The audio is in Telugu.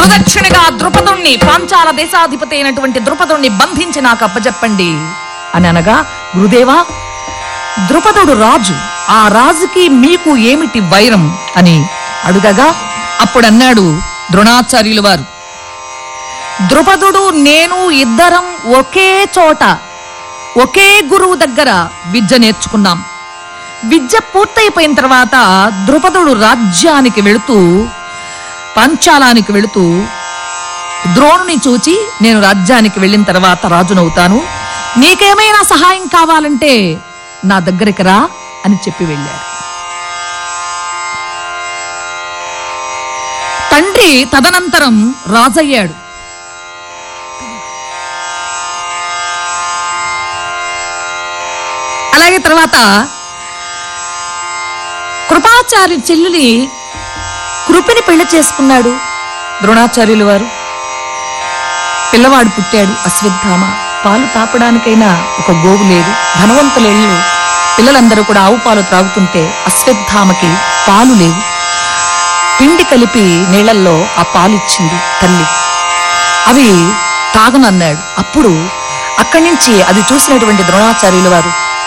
గురుదక్షిణగా ద్రుపదుణ్ణి పాంచాల దేశాధిపతి అయినటువంటి ద్రుపదుణ్ణి బంధించి నాకు అప్పచెప్పండి అని అనగా గురుదేవా ద్రుపదుడు రాజు ఆ రాజుకి మీకు ఏమిటి వైరం అని అడుగగా అప్పుడన్నాడు ద్రోణాచార్యులు వారు ద్రుపదుడు నేను ఇద్దరం ఒకే చోట ఒకే గురువు దగ్గర విద్య నేర్చుకున్నాం విద్య పూర్తయిపోయిన తర్వాత ద్రుపదుడు రాజ్యానికి వెళుతూ పంచాలానికి వెళుతూ ద్రోణుని చూచి నేను రాజ్యానికి వెళ్ళిన తర్వాత రాజునవుతాను నీకేమైనా సహాయం కావాలంటే నా దగ్గరికి రా అని చెప్పి వెళ్ళాడు తండ్రి తదనంతరం రాజయ్యాడు అలాగే తర్వాత కృపాచార్య చెల్లుని కృపిని పెళ్లి చేసుకున్నాడు ద్రోణాచార్యులు వారు పిల్లవాడు పుట్టాడు అశ్వత్థామ పాలు తాపడానికైనా ఒక గోవు లేదు ధనవంతులేళ్ళు పిల్లలందరూ కూడా ఆవు పాలు త్రాగుతుంటే అశ్వత్థామకి పాలు లేవు పిండి కలిపి నీళ్ళల్లో ఆ పాలు ఇచ్చింది తల్లి అవి తాగనన్నాడు అప్పుడు అక్కడి నుంచి అది చూసినటువంటి ద్రోణాచార్యుల వారు